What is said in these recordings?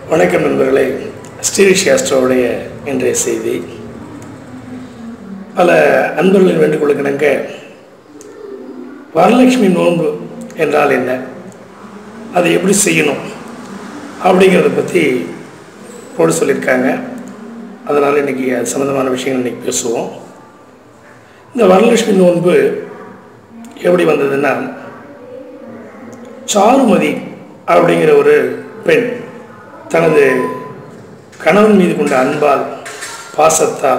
வணக்கம் நண்பர்களே ஸ்ரீரிஷாஸ்ட்ரோவுடைய இன்றைய செய்தி பல அன்பர்களின் வேண்டுகோளுக்கு இணங்க வரலட்சுமி நோன்பு என்றால் என்ன அதை எப்படி செய்யணும் அப்படிங்கிறத பற்றி போட சொல்லியிருக்காங்க அதனால் இன்றைக்கி அது சம்மந்தமான விஷயங்கள் இன்றைக்கி பேசுவோம் இந்த வரலட்சுமி நோன்பு எப்படி வந்ததுன்னா சாருமதி அப்படிங்கிற ஒரு பெண் தனது கணவன் மீது கொண்ட அன்பால் பாசத்தால்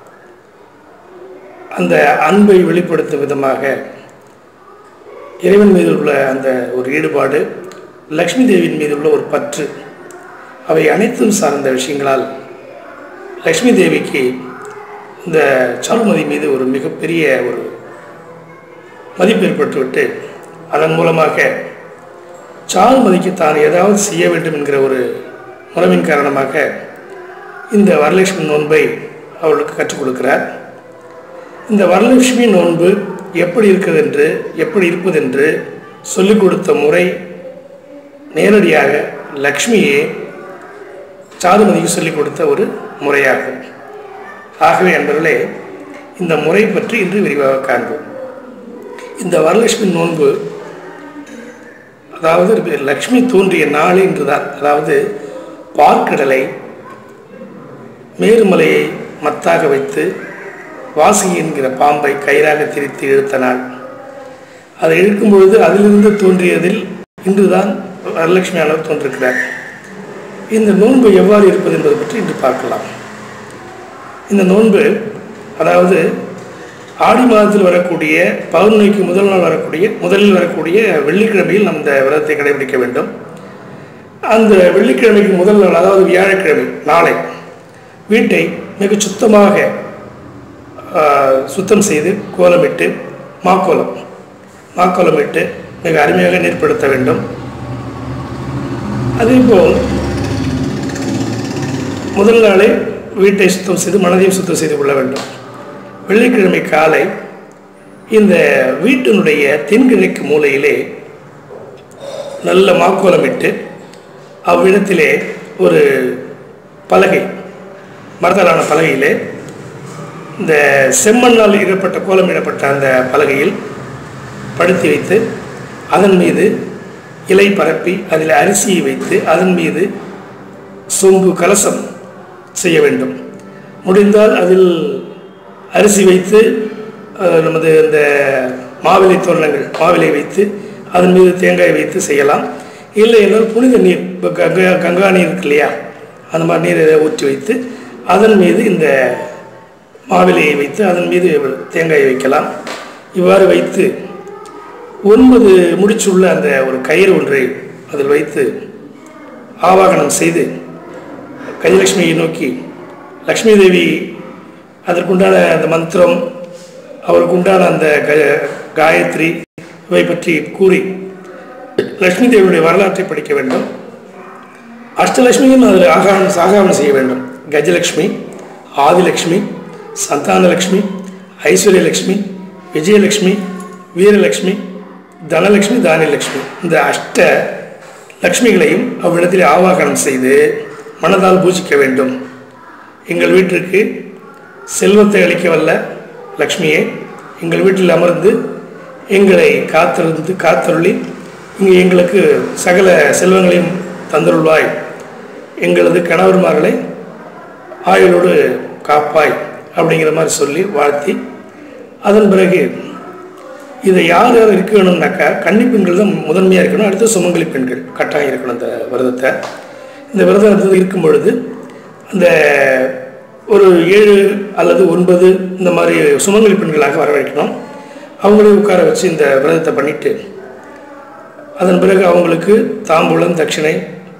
அந்த அன்பை வெளிப்படுத்தும் விதமாக இறைவன் மீது உள்ள அந்த ஒரு ஈடுபாடு லக்ஷ்மி தேவியின் மீது உள்ள ஒரு பற்று அவை அனைத்தும் சார்ந்த விஷயங்களால் லக்ஷ்மி தேவிக்கு இந்த சாருமதி மீது ஒரு மிகப்பெரிய ஒரு மதிப்பு ஏற்பட்டுவிட்டு அதன் மூலமாக சாருமதிக்கு தான் ஏதாவது செய்ய வேண்டும் என்கிற ஒரு உணவின் காரணமாக இந்த வரலட்சுமி நோன்பை அவளுக்கு கற்றுக் கொடுக்கிறார் இந்த வரலட்சுமி நோன்பு எப்படி இருக்கிறது என்று எப்படி இருப்பதென்று சொல்லிக் கொடுத்த முறை நேரடியாக லக்ஷ்மியே சாருமதிக்கு சொல்லிக் கொடுத்த ஒரு முறையாகும் ஆகவே என்பவர்களே இந்த முறை பற்றி இன்று விரிவாக காண்போம் இந்த வரலட்சுமி நோன்பு அதாவது லக்ஷ்மி தோன்றிய நாள் என்றுதான் அதாவது பார்க்கடலை மேருமலையை மத்தாக வைத்து வாசுகி என்கிற பாம்பை கயிறாக திரித்து இழுத்த நாள் அதை இழுக்கும் பொழுது அதிலிருந்து தோன்றியதில் இன்றுதான் வரலட்சுமி ஆனவர் தோன்றிருக்கிறார் இந்த நோன்பு எவ்வாறு இருப்பது என்பது பற்றி இன்று பார்க்கலாம் இந்த நோன்பு அதாவது ஆடி மாதத்தில் வரக்கூடிய பௌர்ணமிக்கு முதல் நாள் வரக்கூடிய முதலில் வரக்கூடிய வெள்ளிக்கிழமையில் நம் இந்த விரதத்தை கடைபிடிக்க வேண்டும் அந்த வெள்ளிக்கிழமைக்கு முதல் நாள் அதாவது வியாழக்கிழமை நாளை வீட்டை மிக சுத்தமாக சுத்தம் செய்து கோலமிட்டு மாக்கோலம் மாக்கோலமிட்டு மிக அருமையாக நீர்ப்படுத்த வேண்டும் அதேபோல் முதல் நாளே வீட்டை சுத்தம் செய்து மனதையும் சுத்தம் செய்து கொள்ள வேண்டும் வெள்ளிக்கிழமை காலை இந்த வீட்டினுடைய தென்கிழக்கு மூலையிலே நல்ல மாக்கோலமிட்டு அவ்விடத்திலே ஒரு பலகை மரத்தாலான பலகையிலே இந்த செம்மண்ணால் இடப்பட்ட கோலமிடப்பட்ட அந்த பலகையில் படுத்தி வைத்து அதன் மீது இலை பரப்பி அதில் அரிசியை வைத்து அதன் மீது சொம்பு கலசம் செய்ய வேண்டும் முடிந்தால் அதில் அரிசி வைத்து நமது இந்த மாவிலை தோரணங்கள் மாவிலை வைத்து அதன் மீது தேங்காய் வைத்து செய்யலாம் இல்லை என்றால் புனித நீர் இப்போ கங்கா கங்கா நீர் இருக்கு இல்லையா அந்த மாதிரி நீரை ஊற்றி வைத்து அதன் மீது இந்த மாவிலையை வைத்து அதன் மீது தேங்காயை வைக்கலாம் இவ்வாறு வைத்து ஒன்பது முடிச்சுள்ள அந்த ஒரு கயிறு ஒன்றை அதில் வைத்து ஆவாகனம் செய்து கஜலட்சுமியை நோக்கி லக்ஷ்மி தேவி அதற்குண்டான அந்த மந்திரம் அவருக்கு உண்டான அந்த க காயத்ரி இவை பற்றி கூறி லக்ஷ்மி தேவியுடைய வரலாற்றை படிக்க வேண்டும் அஷ்டலட்சுமியும் அதில் ஆகாரம் ஆகாரம் செய்ய வேண்டும் கஜலட்சுமி ஆதிலட்சுமி சந்தானலக்ஷ்மி ஐஸ்வர்யலக்ஷ்மி விஜயலட்சுமி வீரலட்சுமி தனலட்சுமி தானியலட்சுமி இந்த அஷ்ட லக்ஷ்மிகளையும் அவ்விடத்தில் ஆவாகனம் செய்து மனதால் பூஜிக்க வேண்டும் எங்கள் வீட்டிற்கு செல்வத்தை அளிக்க வல்ல லக்ஷ்மியே எங்கள் வீட்டில் அமர்ந்து எங்களை காத்திருந்து காத்தருளி இங்கே எங்களுக்கு சகல செல்வங்களையும் தந்தருள்வாய் எங்களது கணவர்மார்களை ஆயுளோடு காப்பாய் அப்படிங்கிற மாதிரி சொல்லி வாழ்த்தி அதன் பிறகு இதை யார் யார் இருக்க வேணும்னாக்கா கன்னி பெண்கள் தான் முதன்மையாக இருக்கணும் அடுத்து சுமங்கலி பெண்கள் கட்டாயம் இருக்கணும் அந்த விரதத்தை இந்த விரதம் இருக்கும் பொழுது அந்த ஒரு ஏழு அல்லது ஒன்பது இந்த மாதிரி சுமங்கலி பெண்களாக வரவழைக்கணும் அவங்களையும் உட்கார வச்சு இந்த விரதத்தை பண்ணிவிட்டு அதன் பிறகு அவங்களுக்கு தாம்பூலம் தட்சிணை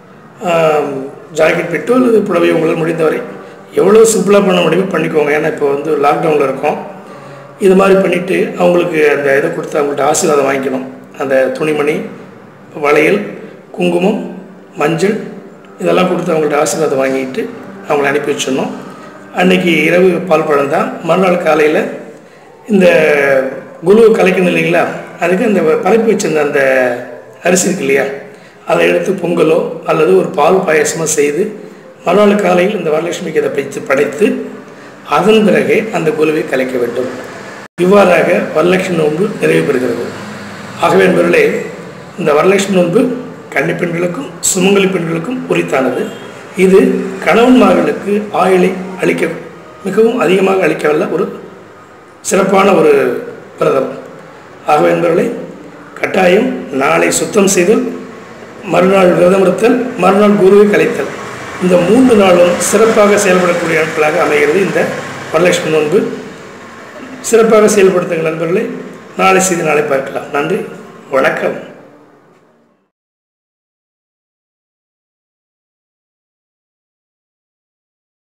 ஜாக்கெட் பெட்டோ அல்லது புடவை உங்களால் முடிந்தவரை எவ்வளோ சிம்பிளாக பண்ண முடியுமோ பண்ணிக்கோங்க ஏன்னா இப்போ வந்து லாக்டவுனில் இருக்கோம் இது மாதிரி பண்ணிவிட்டு அவங்களுக்கு அந்த இதை கொடுத்து அவங்கள்ட்ட ஆசீர்வாதம் வாங்கிக்கணும் அந்த துணிமணி வளையல் குங்குமம் மஞ்சள் இதெல்லாம் கொடுத்து அவங்கள்ட்ட ஆசீர்வாதம் வாங்கிட்டு அவங்கள அனுப்பி வச்சிடணும் அன்றைக்கி இரவு பால் பழம் தான் மறுநாள் காலையில் இந்த குழு கலைக்கணும் இல்லைங்களா அதுக்கு அந்த பரப்பி வச்சிருந்த அந்த அரிசி இருக்கு இல்லையா அதை எடுத்து பொங்கலோ அல்லது ஒரு பால் பாயசமோ செய்து மறுநாள் காலையில் இந்த வரலட்சுமிக்கு அதை வைத்து படைத்து அதன் பிறகே அந்த குழுவை கலைக்க வேண்டும் இவ்வாறாக வரலட்சுமி நோன்பு நிறைவு பெறுகிறது ஆகவே என்பவர்களே இந்த வரலட்சுமி நோன்பு கன்னி பெண்களுக்கும் சுமங்கலி பெண்களுக்கும் உரித்தானது இது கணவன்மார்களுக்கு ஆயுளை அளிக்க மிகவும் அதிகமாக அளிக்கவல்ல ஒரு சிறப்பான ஒரு விரதம் ஆகவே என்பவர்களே கட்டாயம் நாளை சுத்தம் செய்தல் மறுநாள் விரதம் இருத்தல் மறுநாள் குருவை கலைத்தல் இந்த மூன்று நாளும் சிறப்பாக செயல்படக்கூடிய நாட்களாக அமைகிறது இந்த வரலட்சுமி நோன்பு சிறப்பாக செயல்படுத்துங்கள் நண்பர்களே நாளை செய்து நாளை பார்க்கலாம் நன்றி வணக்கம்